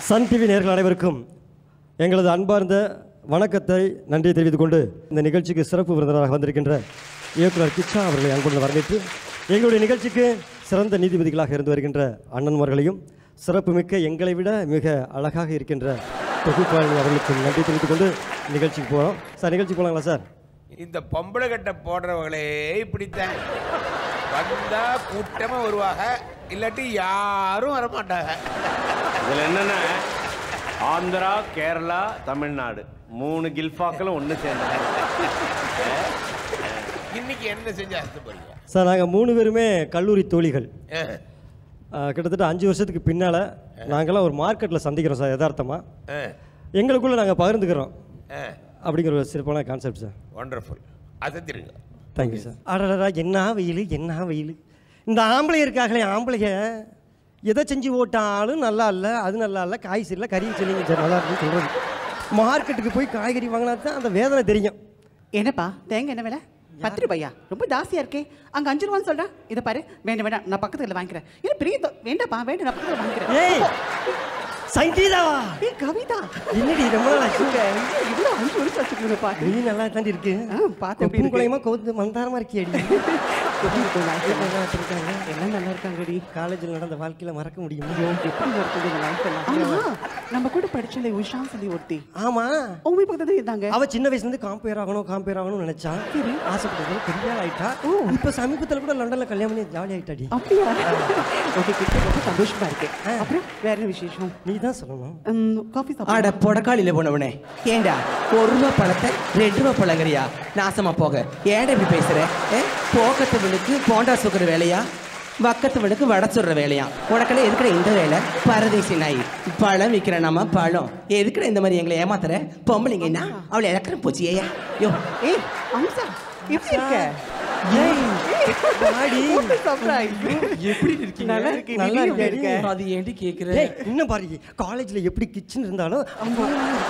Sun TV நேர்கள் அனைவருக்கும் எங்களது அன்பார்ந்த வணக்கத்தை நன்றி தெரிவித்துக் கொண்டு இந்த நிகழ்ச்சிக்கு சிறப்பு விருந்தினராக வந்திருக்கின்ற இயக்குனர் கிச்சா அவர்களை அன்புடன் வரவேற்று எங்களுடைய நிகழ்ச்சிக்கு சிறந்த நீதிபதிகளாக இருந்து வருகின்ற அண்ணன்மார்களையும் சிறப்புமிக்க எங்களை விட மிக அழகாக இருக்கின்ற தொகுப்பாளி அவர்களுக்கு நன்றி தெரிவித்துக் கொண்டு நிகழ்ச்சிக்கு போகிறோம் சார் நிகழ்ச்சிக்கு போகலாங்களா சார் இந்த பொம்பளை கட்டை போடுறவங்களே இப்படித்தான் வந்தா கூட்டமா வருவாங்க இல்லாட்டி யாரும் வரமாட்டாங்க இதில் என்னன்னா ஆந்திரா கேரளா தமிழ்நாடு மூணு கில்ஃபாக்களும் ஒன்று சேர்ந்தாங்க இன்னைக்கு என்ன செஞ்சு அர்த்தப்படுங்க சார் நாங்கள் மூணு பேருமே கல்லூரி தோழிகள் ஆஹ், கிட்டத்தட்ட அஞ்சு வருஷத்துக்கு பின்னால் நாங்கள்லாம் ஒரு மார்க்கெட்டில் சந்திக்கிறோம் சார் யதார்த்தமாக எங்களுக்குள்ளே நாங்கள் பகிர்ந்துக்கிறோம் அப்படிங்கிற ஒரு சிறப்பான கான்செப்ட் சார் ஒண்டர்ஃபுல் அசத்திருங்க தேங்க்யூ சார் அடடா என்ன வெயில் என்ன வெயில் இந்த ஆம்பளை இருக்காங்களே ஆம்பளைங்க எதை செஞ்சு ஓட்டாலும் நல்லா இல்லை அது நல்லா இல்லை காய் சரியில்லை கறி சரிங்க சார் நல்லா இருக்குன்னு சொல்கிறது மார்க்கெட்டுக்கு போய் காய்கறி வாங்கினா தான் அந்த வேதனை தெரியும் என்னப்பா தேங்காய் என்ன விலை பத்து ரூபாயா ரொம்ப ஜாஸ்தியா இருக்கே அங்க அஞ்சு ரூபான்னு சொல்றேன் இதை பாரு வேண்டாம் வேண்டாம் நான் பக்கத்துல வாங்கிக்கிறேன் இது பெரிய தொ- வேண்டாப்பா வேண்டாம் நான் பக்கத்துல வாங்கிக்கிறேன் ஏய் சங்கீதாவா ஏய் கவிதா என்னடி ரொம்ப நாள் ஆச்சு இங்க இவ்வளவு அஞ்சு வருஷம் வச்சுக்கணும்ப்பா நீ நல்லா தாண்டி இருக்கு ஆ, பார்த்து எப்படி கொப்பும் இருக்கு? குலையுமா கவுத்து மந்தாரமா இருக்கியடி எப்படி இருக்கும் life எல்லாம்? நல்லா வச்சிருக்காங்க எல்லாம் நல்லா இருக்காங்கடி காலேஜில் நடந்த வாழ்க்கையில மறக்க முடியுமா ஐயோ எப்படி இருக்குது இந்த லைஃப் எல்லாம் ஆமா நம்ம கூட படிச்சல உஷான்னு சொல்லி ஒருத்தி ஆமா உங்க பக்கத்துல தான் இருந்தாங்க அவ சின்ன வயசுல இருந்து காம்பேர் ஆகணும் காம்பேர் ஆகணும்னு நினைச்சா ஆசைப்பட்டது பெரிய ஆள் ஆயிட்டா இப்ப சமீபத்துல கூட லண்டன்ல கல்யாணம் பண்ணி ஜாலி ஆயிட்டாடி அப்படியா ஓகே கிட்ட ரொம்ப சந்தோஷமா இருக்கு அப்புறம் வேற என்ன விசேஷம் நீ தான் சொல்லணும் காஃபி அட புடக்காளியில போனவனே ஏண்டா ஒரு ரூபா பழத்தை ரெண்டு ரூபா பழங்கறியா நாசமா போக ஏன்டா இப்படி பேசுற ஏ போக்கத்தவனுக்கு போண்டா சுக்கிற வேலையா வக்கத்தவனுக்கு வடை சுடுற வேலையா உனக்கெல்லாம் எதுக்குற இந்த வேலை பரதேசி நாய் பழம் விற்கிற நம்ம பழம் எதுக்குற இந்த மாதிரி எங்களை ஏமாத்துற பொம்பளைங்க என்ன அவளை இழக்கிற போச்சு ஏயா யோ ஏய் அம்சா எப்படி இருக்க ஏய் வாடி. சர்ப்ரைஸ் எப்படி இருக்கீங்க நல்லா இருக்கு நல்லா நல்லா இருக்கேடி. இருக்க அது ஏண்டி கேக்குற ஏய் இன்னும் பாரு காலேஜ்ல எப்படி கிச்சன் இருந்தாலும் அவங்க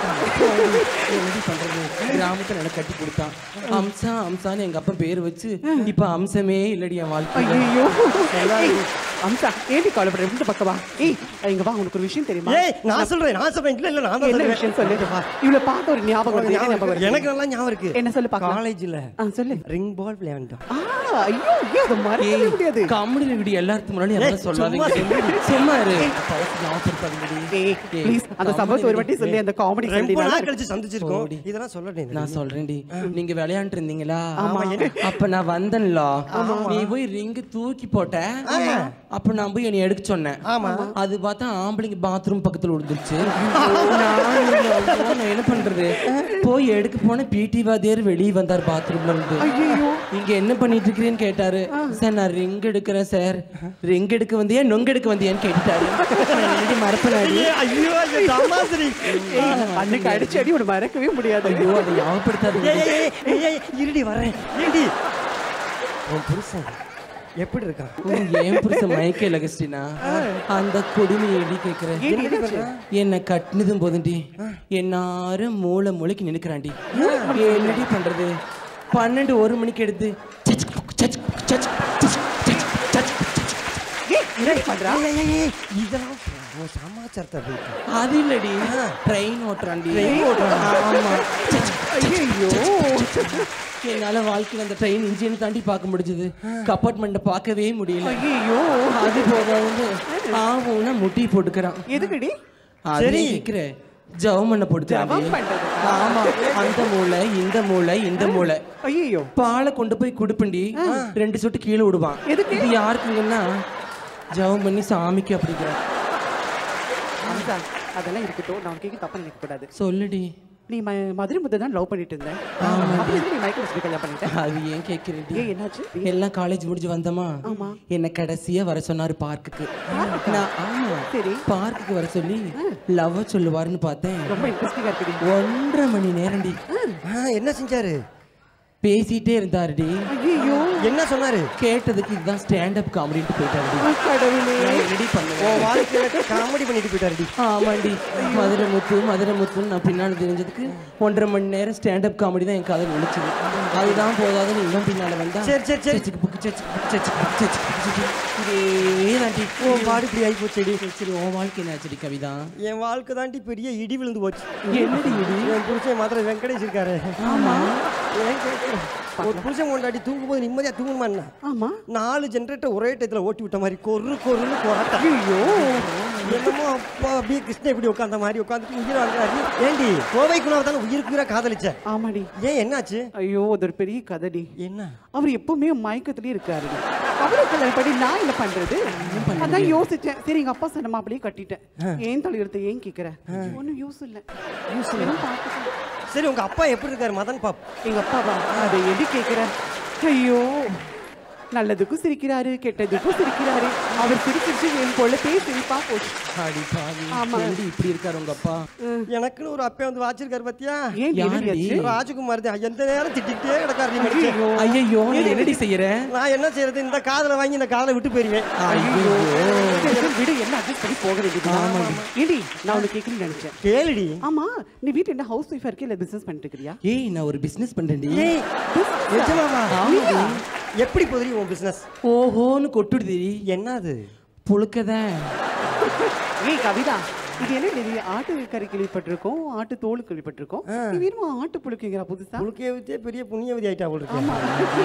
எப்படி பண்றது கிராமத்துல எனக்கு கட்டி கொடுத்தான் அம்சா அம்சான்னு எங்க அப்பா பேர் வச்சு இப்ப அம்சமே இல்லடி என் வாழ்க்கையில ஐயோ அம்சா ஏடி கவலைப்படுற இந்த பக்கம் வா ஏய் இங்க வா உனக்கு ஒரு விஷயம் தெரியுமா ஏய் நான் சொல்றேன் நான் சொல்றேன் இல்ல இல்ல நான் தான் என்ன சொல்றேன். விஷயம் சொல்லு இங்க வா. இவ்வளவு பார்த்த ஒரு ஞாபகம் வருது. என்ன ஞாபகம் வருது? எனக்கு நல்லா ஞாபகம் இருக்கு என்ன சொல்லு பார்க்கலாம். காலேஜ்ல ஆ, சொல்லு. ரிங் பால் விளையாண்டோம் ஆ, ஐயோ ஐயோ அதை மறக்கவே முடியாது காமெடி வீடியோ எல்லாத்துக்கு முன்னாடி ஏய், எல்லாம் சொல்லாதீங்க சும்மா சும்மா இரு பழசு ஞாபகப்படுத்தாதீங்கடி. ஏய் ஏய், ப்ளீஸ் அந்த சம்பவத்தை ஒரு வாட்டி சொல்லி அந்த காமெடி சொல்லி ரொம்ப நல்லா நாள் இருக்கு. கழிச்சு சந்திச்சிருக்கோம் போடி. இதெல்லாம் சொல்லணும் நான் சொல்றேன்டி நீங்க விளையாண்டு இருந்தீங்களா ஆமா. அப்ப நான் வந்தேன்ல நீ போய் ரிங்கு தூக்கி போட்ட அப்ப நான் போய் என்னை எடுக்க சொன்னேன் ஆமா. அது பார்த்தா ஆம்பளைங்க பாத்ரூம் பக்கத்துல விழுந்துருச்சு நான் என்ன பண்றது போய் எடுக்க போன பிடி வாத்தியார் வெளியே வந்தார் பாத்ரூம்ல இருந்து இங்க என்ன பண்ணிட்டு இருக்கிறேன்னு கேட்டாரு சார் நான் ரிங் எடுக்கிறேன் சார் ரிங் எடுக்க வந்தியா நொங்கு எடுக்க வந்தியான்னு கேட்டாரு மறப்பனாடி ஐயோ ஐயோ தமாசரி அன்னைக்கு அடிச்சு அடி உன்னை மறக்கவே முடியாது ஐயோ அதை ஞாபகப்படுத்தாதீங்க ஏய், ஏய், ஏய், ஏய், இருடி வரேன் இருடி உன் புருஷன் எப்படி இருக்கான் உம், ஏன் புருஷன் மயக்க லகஸ்டினா அந்த கொடுமை எடி கேக்குறேன் ஏடி என்னாச்சு? என்ன கட்டினதும் போதுண்டி என்னாரும் மூளை மூளைக்கு நினைக்கிறாண்டி என்னடி பண்றது பன்னெண்டு ஒரு மணிக்கு எடுத்து சச், சச், சச், சச், சச், சச், சச். ஏய் என்னடி பண்றா ஏய், ஏய், ஏய், இதெல்லாம் உன் சமாச்சாரத்தை போயிட்டு அது இல்லடி ட்ரெயின் ஓட்டுறாண்டி Train ஓட்டுறானா? ஆமா சச், ஐயோ என்னால வாழ்க்கையில அந்த ட்ரெயின் இன்ஜின் தாண்டி பார்க்க முடிஞ்சது கப்பார்ட்மெண்ட்டை பார்க்கவே முடியல ஐயோ அது போக வந்து ஆவும்னா முட்டி போட்டுக்கிறான் எதுக்குடி சரி சரி. கேக்குற ஜவமண்ண போட்டு ஜெபம் பண்றது. ஆமா அந்த மூளை இந்த மூளை இந்த மூளை ஐயோ பாலை கொண்டு போய் குடுப்பண்டி ரெண்டு சொட்டு கீழே விடுவான் எதுக்கு? இது யாருக்குங்கன்னா ஜெபம் பண்ணி சாமிக்கு அப்படிங்கிறான் அம்சா அதெல்லாம் இருக்கட்டும் நான் உனக்கு தப்பா நினைக்க கூடாது சொல்லுடி நீ ம- மதுரை முத்தை தான் லவ் பண்ணிட்டு இருந்த அப்படி எதுக்கு நீ மைக்கேல் வச்சு கல்யாணம் பண்ணிட்ட அது ஏன் கேக்குறடி ஏன் என்னாச்சு எல்லாம் காலேஜ் முடிஞ்சு வந்தோமா என்ன கடைசியா வர சொன்னாரு பார்க்குக்கு நான் ஆமா சரி. பார்க்குக்கு வர சொல்லி லவ் சொல்லுவாருன்னு பார்த்தேன் ரொம்ப இன்ட்ரெஸ்டிங்கா இருக்குடி ஒன்றரை மணி நேரம்டி ஆ, என்ன செஞ்சாரு பேசிட்டே இருந்தாருடி ஐயோ என்ன சொன்னாரு கேட்டதுக்கு இதுதான் ஸ்டாண்டப் காமெடின்ட்டு போயிட்டாருடி கடவுளே ரெடி பண்ணுவேன் உன் வாழ்க்கையில காமெடி பண்ணிட்டு போயிட்டாருடி ஆமாண்டி மதுரை முத்து மதுரை முத்துன்னு நான் பின்னாடி தெரிஞ்சதுக்கு ஒன்றரை மணி நேரம் ஸ்டாண்டப் காமெடி தான் என் காதல் விழிச்சது அதுதான் போதாதுன்னு இன்னும் பின்னால வந்தா சரி, சரி, சரி. சச்சிக்கு புக்கு, சச்சிக்கு புக்கு, சச்சிக்கு புக்கு, சச்சிக்கு புக்கு, சச்சிக்கு. இதே தாண்டி உன் பாடு இப்படி ஆகி போச்சுடி சரி, சரி உன் வாழ்க்கை என்னாச்சுடி கவிதா என் வாழ்க்கை தாண்டி பெரிய இடி விழுந்து போச்சு என்னடி இடி என் புருஷன் மதுரை வெங்கடேஷ் இருக்காரு ஆமா ஏன் கேட்குற? ஒரு புருஷன் கொண்டாடி தூங்கும்போது நிம்மதியா தூங்கணுமா என்ன ஆமா நாலு ஜென்ரேட்டர் ஒரே டயத்துல ஓட்டி விட்ட மாதிரி கொரு கொருன்னு போராட்டம் ஐயோ என்னமோ அப்பா அப்படியே கிருஷ்ணன் இப்படி உட்காந்த மாதிரி உட்காந்துட்டு உயிரை வாழ்றாரு ஏண்டி கோவைக்குள்ள தானே உயிருக்கு உயிரா காதலிச்ச ஆமாடி ஏன் என்னாச்சு ஐயோ அது ஒரு பெரிய கதடி என்ன அவர் எப்பவுமே மயக்கத்திலே இருக்காரு அவரு கல்யாணம் பண்ணி நான் என்ன பண்றது அதான் யோசிச்சேன் சரி எங்க அப்பா சொன்ன அப்படியே கட்டிட்டேன் ஏன் தலையெடுத்த ஏன் கேக்குற ஒண்ணும் யூஸ் இல்ல யூஸ் இல்ல சரி உங்க அப்பா எப்படி இருக்காரு மதன் பாப் எங்க அப்பாவா அதை எது கேக்குற ஐயோ நல்லதுக்கும் சிரிக்கிறாரு கெட்டதுக்கும் சிரிக்கிறாரு அவர் சிரிச்சிருச்சு என் பொழுப்பே சிரிப்பா போச்சு அடி பாவி ஆமா. ஏன்டி இப்படி இருக்காரு உங்க அப்பா எனக்குன்னு ஒரு அப்பா வந்து வாச்சிருக்காரு பாத்தியா ஏன் யாருடி? என்னடியாச்சு? ராஜகுமார் தான் எந்த நேரம் திட்டிக்கிட்டே கிடக்காரு நீ மனுஷன். ஐயோ. ஐயோ நீ என்னடி செய்யற நான் என்ன செய்யறது இந்த காதலை வாங்கி இந்த காதலை விட்டு போயிருவேன் ஐயோ சரி, விடு என்ன அட்ஜஸ்ட் பண்ணி போக வேண்டியது ஏடி நான் உனக்கு கேட்கணும்னு நினைச்சேன் கேளுடி ஆமா நீ வீட்டு என்ன ஹவுஸ் ஒய்ஃபா இருக்கே இல்ல பிசினஸ் பண்ணிட்டு இருக்கிறியா ஏய் நான் ஒரு பிசினஸ் பண்றேன்டி ஏய் நிஜமாவா ஆமாடி. எப்படி போதுரி உன் பிசினஸ் ஓஹோன்னு கொட்டுடுதி என்னது புழுக்கதான் ஏய் கவிதா இது என்ன நீ ஆட்டு கறி கேள்விப்பட்டிருக்கோம் ஆட்டு தோல் கேள்விப்பட்டிருக்கோம் நீ வீரமா ஆட்டு புழுக்குங்கிற புதுசா புழுக்கையவத்தே பெரிய புண்ணியவதி ஆயிட்டா போல இருக்கு ஆமா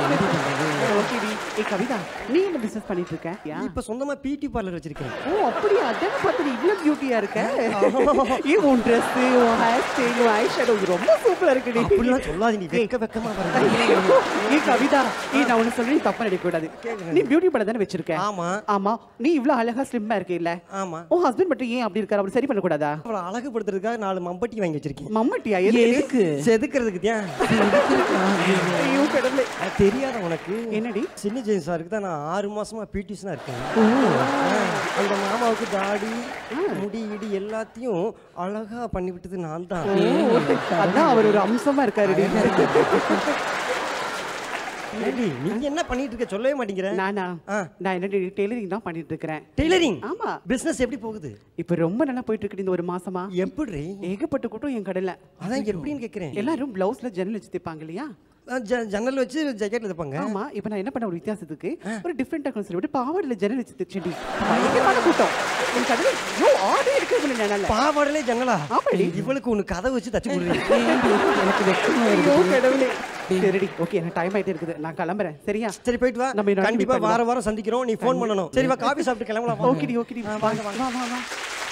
ஓகேடி ஏய் கவிதா நீ என்ன பிசினஸ் பண்ணிட்டு இருக்க யா? இப்ப சொந்தமா பிடி பார்லர் வச்சிருக்கேன் ஓ அப்படியா அதான் பார்த்து நீ இவ்வளவு பியூட்டியா இருக்க ஏ உன் ட்ரெஸ் உன் ஹேர் ஸ்டைல் உன் ஐ ஷேடோ ரொம்ப சூப்பரா இருக்கு நீ அப்படிலாம் சொல்லாதீங்க நீ வெக்க வெக்கமா பாருங்க ஏ கவிதா ஏய் நான் உனக்கு சொல்றேன் நீ தப்பா நினைக்க கூடாது நீ பியூட்டி படம் தானே வச்சிருக்க ஆமா ஆமா நீ இவ்வளவு அழகா ஸ்லிம்மா இருக்க இல்ல ஆமா உன் ஹஸ்பண்ட் மட்டும் ஏன் அப்படி இருக்காரு அவர் சரி பண்ண கூடாதா அவளை அழகுபடுத்துறதுக்காக நாலு மம்பட்டி வாங்கி வச்சிருக்கேன் மம்மட்டியா எதுக்கு செதுக்கிறதுக்கு தான் ஐயோ கடவுளே அது தெரியாத உனக்கு என்னடி சின்ன ஜெயின் சாருக்கு தான் நான் ஆறு மாசமா பிடிஷனா இருக்கேன் ஆ, அந்த மாமாவுக்கு தாடி முடி இடி எல்லாத்தையும் அழகா பண்ணி விட்டது நான் தான் ஓ, அதான் அவர் ஒரு அம்சமா இருக்காருடி ஏண்டி, நீங்க என்ன பண்ணிட்டு இருக்க சொல்லவே மாட்டேங்கிற நானா ஆ. நான் என்ன டெய்லரிங் தான் பண்ணிட்டு இருக்கிறேன் டெய்லரிங் ஆமா பிசினஸ் எப்படி போகுது இப்ப ரொம்ப நல்லா போயிட்டு இருக்கு இந்த ஒரு மாசமா எப்படி ஏகப்பட்ட கூட்டம் என் கடையில அதான் எப்படின்னு கேக்குறேன் எல்லாரும் பிளவுஸ்ல ஜன்னல் வச்சு தைப்பாங்க இல்லையா ஆ, ஜ- ஜன்னல் வச்சு ஜக்கெட்ல தைப்பாங்க ஆமா இப்ப நான் என்ன பண்ண ஒரு வித்தியாசத்துக்கு ஒரு டிஃப்ரெண்டா கொஞ்சம் சொல்லிட்டு பாவாடில ஜன்னல் வச்சு தைச்சடி பயங்கரமான கூட்டம் என் கடையில ஐயோ ஆடே இருக்கு ஜன்னல்ல பாவாடலே ஜன்னலா ஆமாடி. இவளுக்கு ஒண்ணு கதை வச்சு தச்சு கொடுறீங்க ஏன்டி? எனக்கு வெக்கமா ஐயோ இருக்கு கடவுளே சரிடி ஓகே எனக்கு டைம் ஆயிட்டே இருக்குது நான் கிளம்புறேன் சரியா சரி போயிட்டு வா நம்ம இன்னொரு கண்டிப்பா meet வார வாரம் சந்திக்கிறோம் நீ ஃபோன் பண்ணணும் சரி வா காபி சாப்பிட்டு கிளம்பலாம் வா. ஓகேடி ஓகேடி ஆ, வாங்க வாங்க வா வா வா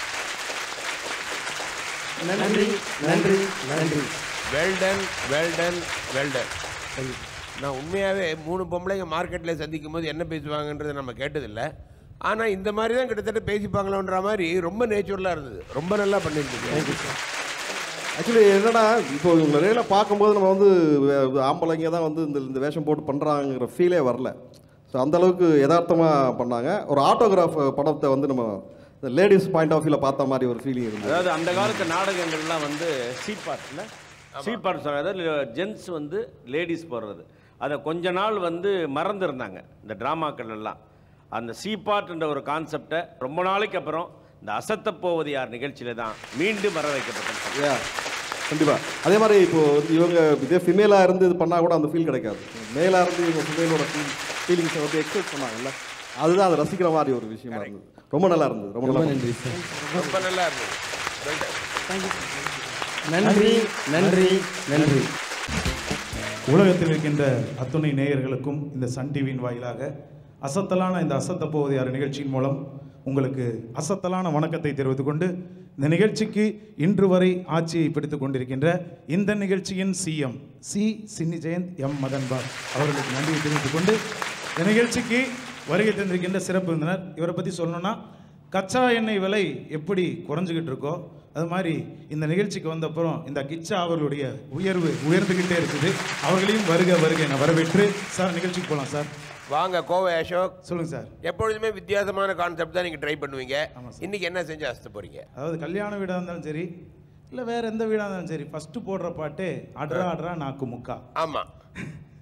நன்றி நன்றி நன்றி வெல்டன் வெல்டன் வெல்டன் நான் உண்மையாகவே மூணு பொம்பளைங்க மார்க்கெட்டில் சந்திக்கும் போது என்ன பேசுவாங்கன்றதை நம்ம கேட்டதில்லை ஆனால் இந்த மாதிரி தான் கிட்டத்தட்ட பேசிப்பாங்களோன்ற மாதிரி ரொம்ப நேச்சுரலாக இருந்தது ரொம்ப நல்லா பண்ணியிருக்கீங்க ஆக்சுவலி என்னன்னா இப்போ இவங்க நிறைய பார்க்கும்போது நம்ம வந்து வே- ஆம்பளைங்க தான் வந்து இந்த இந்த வேஷம் போட்டு பண்ணுறாங்கிற ஃபீலே வரல ஸோ அந்த அளவுக்கு யதார்த்தமாக பண்ணாங்க ஒரு ஆட்டோகிராஃப் படத்தை வந்து நம்ம இந்த லேடிஸ் பாயிண்ட் ஆஃப் வியூவில் பார்த்த மாதிரி ஒரு ஃபீலிங் இருந்தது அதாவது அந்த காலத்து நாடகங்கள்லாம் வந்து சீட் பார்ட்ல சீட் பார்ட் அதாவது ஜென்ஸ் வந்து லேடிஸ் போடுறது அதை கொஞ்ச நாள் வந்து மறந்துருந்தாங்க இந்த டிராமாக்கள் எல்லாம் அந்த சி பார்ட்ன்ற ஒரு கான்செப்டை ரொம்ப நாளைக்கு அப்புறம் இந்த அசத்தப் போவது யார் நிகழ்ச்சியில தான் மீண்டும் வர வைக்கப்பட்டது யா கண்டிப்பாக அதே மாதிரி இப்போ வந்து இவங்க இதே ஃபிமேலாக இருந்து இது பண்ணால் கூட அந்த ஃபீல் கிடைக்காது மேலாக இருந்து இவங்க ஃபிமேலோட ஃபீல் ஃபீலிங்ஸை வந்து எக்ஸ்பெக்ட் பண்ணாங்கல்ல அதுதான் அதை ரசிக்கிற மாதிரி ஒரு விஷயமா இருந்தது ரொம்ப நல்லா இருந்தது ரொம்ப நல்லா நன்றி சார் ரொம்ப நல்லா இருந்தது வெல்டன் நன்றி நன்றி நன்றி உலகத்தில் இருக்கின்ற அத்துணை நேயர்களுக்கும் இந்த சன் டிவியின் வாயிலாக அசத்தலான இந்த அசத்த போவது யார் நிகழ்ச்சியின் மூலம் உங்களுக்கு அசத்தலான வணக்கத்தை தெரிவித்துக் கொண்டு இந்த நிகழ்ச்சிக்கு இன்று வரை ஆட்சியை பிடித்துக் கொண்டிருக்கின்ற இந்த நிகழ்ச்சியின் CM C Chinni Jayanth M Madhanpal அவர்களுக்கு நன்றியை தெரிவித்துக் கொண்டு இந்த நிகழ்ச்சிக்கு வருகை தந்திருக்கின்ற சிறப்பு விருந்தினர் இவரை பற்றி சொல்லணும்னா கச்சா எண்ணெய் விலை எப்படி குறைஞ்சிக்கிட்டு இருக்கோ அது மாதிரி இந்த நிகழ்ச்சிக்கு வந்த அப்புறம் இந்த கிச்சா அவர்களுடைய உயர்வு உயர்ந்துகிட்டே இருக்குது அவர்களையும் வருக வருக என வரவேற்று சார் நிகழ்ச்சிக்கு போகலாம் சார் வாங்க கோவை அசோக் சொல்லுங்க சார் எப்பொழுதுமே வித்தியாசமான கான்செப்ட் தான் நீங்கள் ட்ரை பண்ணுவீங்க இன்னைக்கு என்ன செஞ்சு அசத்த போறீங்க அதாவது கல்யாண வீடாக இருந்தாலும் சரி இல்லை வேற எந்த வீடாக இருந்தாலும் சரி ஃபர்ஸ்ட் போடுற பாட்டு அட்ரா அட்ரா நாக்கு முக்கா ஆமாம்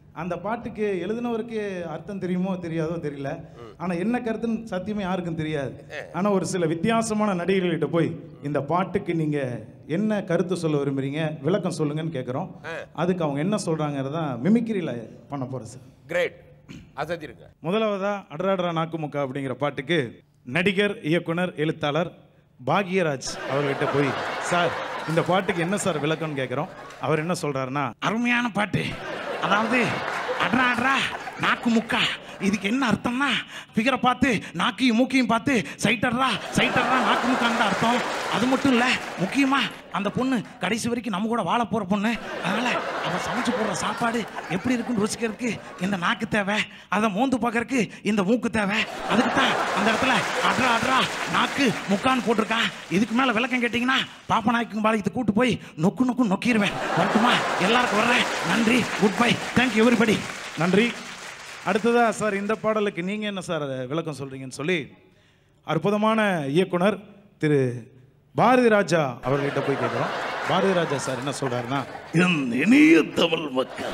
அந்த பாட்டுக்கு எழுதினவருக்கு அர்த்தம் தெரியுமோ தெரியாதோ தெரியல ஆனா என்ன கருத்துன்னு சத்தியமே யாருக்கும் தெரியாது ஆனா ஒரு சில வித்தியாசமான நடிகர்கள்கிட்ட போய் இந்த பாட்டுக்கு நீங்க என்ன கருத்து சொல்ல விரும்புறீங்க விளக்கம் சொல்லுங்கன்னு கேட்குறோம் அதுக்கு அவங்க என்ன சொல்றாங்கிறதான் மிமிக்ரியில் பண்ண போறோம் சார் கிரேட் அசத்திருங்க முதலாவதா அடராடரா நாக்குமுக்கா அப்படிங்கிற பாட்டுக்கு நடிகர் இயக்குனர் எழுத்தாளர் பாக்யராஜ் அவர்கிட்ட போய் சார் இந்த பாட்டுக்கு என்ன சார் விளக்கம்னு கேட்குறோம் அவர் என்ன சொல்றாருன்னா அருமையான பாட்டு அதாவது அட்ரா அட்ரா நாக்கு முக்கா இதுக்கு என்ன அர்த்தம்னா ஃபிகரை பார்த்து நாக்கையும் மூக்கையும் பார்த்து சைட்டர்ரா சைட்டர்ரா நாக்கு முக்கான்னு அர்த்தம் அது மட்டும் இல்லை முக்கியமா அந்த பொண்ணு கடைசி வரைக்கும் நம்ம கூட வாழ போற பொண்ணு அதனால அவன் சமைச்சு போடுற சாப்பாடு எப்படி இருக்குன்னு ருசிக்கிறதுக்கு இந்த நாக்கு தேவை அதை மோந்து பார்க்கறதுக்கு இந்த மூக்கு தேவை அதுக்கு தான் அந்த இடத்துல அட்ரா அட்ரா நாக்கு முக்கான்னு போட்டிருக்கான் இதுக்கு மேல விளக்கம் கேட்டிங்கன்னா பாப்பா நாய்க்கு பாளையத்தை கூட்டு போய் நொக்கு நொக்கு நொக்கிடுவேன் வரட்டுமா எல்லாருக்கும் வர்றேன் நன்றி குட் பை தேங்க்யூ எவ்ரிபடி நன்றி அடுத்ததா சார் இந்த பாடலுக்கு நீங்க என்ன சார் விளக்கம் சொல்றீங்கன்னு சொல்லி அற்புதமான இயக்குனர் திரு பாரதி ராஜா அவர்கிட்ட போய் கேட்குறோம் பாரதி ராஜா சார் என்ன சொல்றாருன்னா என் இனிய தமிழ் மக்கள்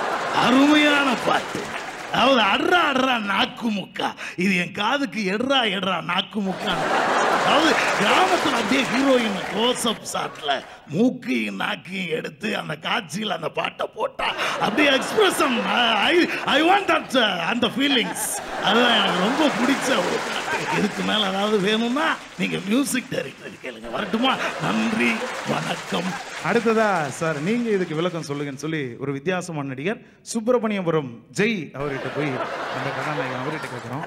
அருமையான பாட்டு அதாவது அட்ரா அட்ரா நாக்கு முக்கா இது என் காதுக்கு எட்ரா எட்ரா நாக்கு முக்கா அதாவது கிராமத்தில் அப்படியே ஹீரோயின் க்ளோஸ்அப் ஷாட்ல மூக்கையும் நாக்கையும் எடுத்து அந்த காட்சியில் அந்த பாட்டை போட்டா அப்படியே expression I I want that அந்த ஃபீலிங்ஸ் அதுதான் எனக்கு ரொம்ப பிடிச்ச ஒரு பாட்டு இதுக்கு மேல ஏதாவது வேணும்னா நீங்க மியூசிக் டைரக்டர் கேளுங்க வரட்டுமா நன்றி வணக்கம் அடுத்ததா சார் நீங்க இதுக்கு விளக்கம் சொல்லுங்கன்னு சொல்லி ஒரு வித்தியாசமான நடிகர் சுப்பிரமணியபுரம் ஜெய் அவர்கிட்ட போய் அந்த கதாநாயகன் அவர்கிட்ட கேட்குறோம்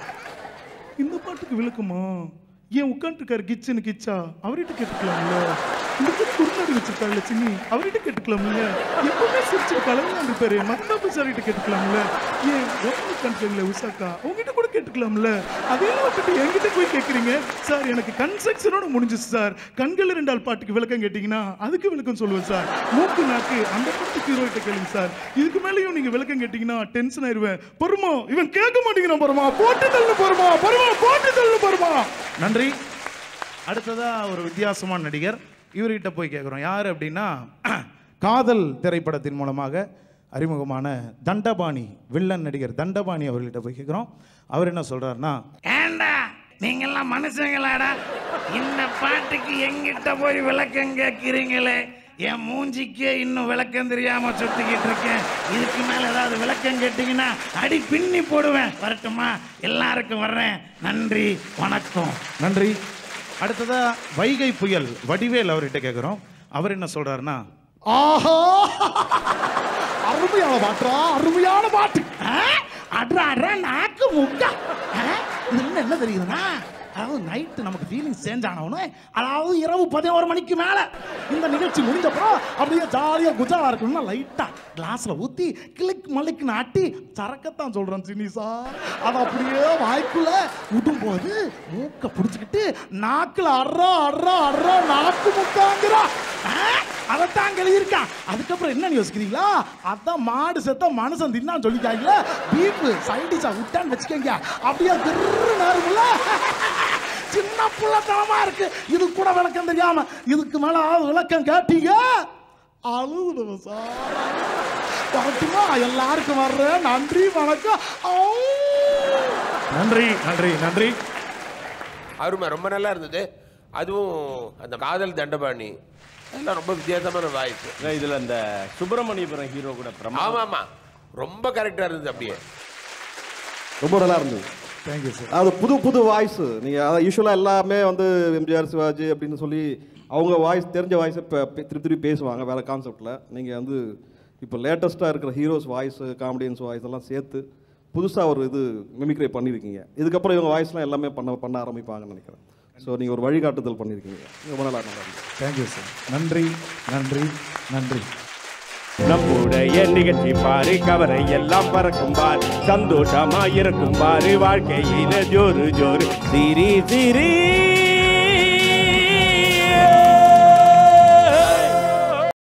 இந்த பாட்டுக்கு விளக்கமா ஏன் உட்காந்துருக்காரு கிச்சனு கிச்சா அவர்கிட்ட கேட்டுக்கலாம்ல இந்த மாதிரி குறுநாடு வச்சிருக்காங்கல்ல சின்னி அவர்கிட்ட கேட்டுக்கலாம்ல எப்பவுமே சிரிச்சு கலந்து இருப்பாரு மத்தாப்பு சார்கிட்ட கேட்டுக்கலாம்ல ஏன் உட்காந்துருக்காங்கல்ல உஷாக்கா உங்ககிட்ட கூட கேட்டுக்கலாம்ல அதே வந்துட்டு என்கிட்ட போய் கேட்குறீங்க சார் எனக்கு கன்ஸ்ட்ரக்ஷனோட முடிஞ்சிச்சு சார் கண்கள் ரெண்டால் பாட்டுக்கு விளக்கம் கேட்டிங்கன்னா அதுக்கு விளக்கம் சொல்லுவேன் சார் மூக்கு நாக்கு அந்த பாட்டுக்கு ஹீரோகிட்ட கேளுங்க சார் இதுக்கு மேலேயும் நீங்க விளக்கம் கேட்டிங்கன்னா டென்ஷன் ஆயிருவேன் பொறுமா இவன் கேட்க மாட்டேங்கிறான் பொறுமா போட்டு தள்ளு பொறுமா பொறுமா போட்டு தள்ளு பொறுமா நன்றி அடுத்ததா ஒரு வித்தியாசமான நடிகர் இவர்கிட்ட போய் கேட்குறோம் யார் அப்படின்னா காதல் திரைப்படத்தின் மூலமாக அறிமுகமான தண்டபாணி வில்லன் நடிகர் தண்டபாணி அவர்கிட்ட போய் கேட்குறோம் அவர் என்ன சொல்றாருன்னா ஏண்டா நீங்கெல்லாம் மனுஷங்களாடா இந்த பாட்டுக்கு எங்கிட்ட போய் விளக்கம் கேட்கிறீங்களே என் மூஞ்சிக்கே இன்னும் விளக்கம் தெரியாம சுத்திக்கிட்டு இருக்கேன் இதுக்கு மேல ஏதாவது விளக்கம் கேட்டீங்கன்னா அடி பின்னி போடுவேன் வரட்டுமா எல்லாருக்கும் வர்றேன் நன்றி வணக்கம் நன்றி அடுத்ததா வைகை புயல் வடிவேல் அவர்கிட்ட கேட்குறோம் அவர் என்ன சொல்றாருன்னா ஆஹா அருமையான பாட்டுறா அருமையான பாட்டு அட்ரா அட்ரா நாக்கு முக்கா ஆ? இது என்ன என்ன தெரியுதுன்னா அதாவது நைட்டு நமக்கு ஃபீலிங்ஸ் சேஞ்ச் ஆனவனே அதாவது இரவு பதினோரு மணிக்கு மேல இந்த நிகழ்ச்சி முடிஞ்சப்பறம் அப்படியே ஜாலியா குஜாலா இருக்கணும்னா லைட்டா கிளாஸ்ல ஊத்தி கிளிக் மலிக்குன்னு ஆட்டி சரக்கத்தான் சொல்றேன் சினிசா அதை அப்படியே வாய்க்குள்ள விடும்போது மூக்க பிடிச்சிக்கிட்டு நாக்குல அட்ரா அட்ரா அட்ரா நாக்கு முக்காங்கிறா அதைத்தான் எழுதியிருக்கான் அதுக்கப்புறம் என்ன யோசிக்கிறீங்களா அதான் மாடு செத்த மனுஷன் தின்னான்னு சொல்லிட்டாங்களே பீப்பு சைடிஷா விட்டான்னு வச்சுக்கோங்க அப்படியே திரு நேரமுல சின்ன புள்ளத்தனமா இருக்கு இது கூட விளக்கம் தெரியாம இதுக்கு மேல ஆள் விளக்கம் கேட்டீங்க அழுதுடுவேன் சார் வரட்டுமா எல்லாருக்கும் வர்றேன் நன்றி வணக்கம் ஆ. நன்றி நன்றி நன்றி அருமை ரொம்ப நல்லா இருந்தது அதுவும் அந்த காதல் தண்டபாணி அதெல்லாம் ரொம்ப வித்தியாசமான வாய்ப்பு இதுல இந்த சுப்பிரமணியபுரம் ஹீரோ கூட பிரமா ஆமா ஆமா ரொம்ப கரெக்டா இருந்தது அப்படியே ரொம்ப நல்லா இருந்தது தேங்க்யூ சார் அது புது புது வாய்ஸ் நீங்கள் அதான் யூஸ்வலாக எல்லாமே வந்து எம்ஜிஆர் சிவாஜி அப்படின்னு சொல்லி அவங்க வாய்ஸ் தெரிஞ்ச வாய்ஸை இப்போ திருப்பி திருப்பி பேசுவாங்க வேறு கான்செப்டில் நீங்கள் வந்து இப்போ லேட்டஸ்ட்டாக இருக்கிற ஹீரோஸ் வாய்ஸ் காமெடியன்ஸ் வாய்ஸ் எல்லாம் சேர்த்து புதுசாக ஒரு இது மிமிக்ரை பண்ணியிருக்கீங்க இதுக்கப்புறம் இவங்க வாய்ஸ்லாம் எல்லாமே பண்ண பண்ண ஆரம்பிப்பாங்கன்னு நினைக்கிறேன் ஸோ நீங்கள் ஒரு வழிகாட்டுதல் பண்ணியிருக்கீங்க ரொம்ப நல்லா நல்லா இருந்துச்சு தேங்க்யூ சார் நன்றி நன்றி நன்றி நம்முடைய நிகழ்ச்சி பாரு கவரை எல்லாம் பறக்கும் பார் சந்தோஷமா இருக்கும் பாரு வாழ்க்கையில ஜோரு ஜோரு சிரி சிரி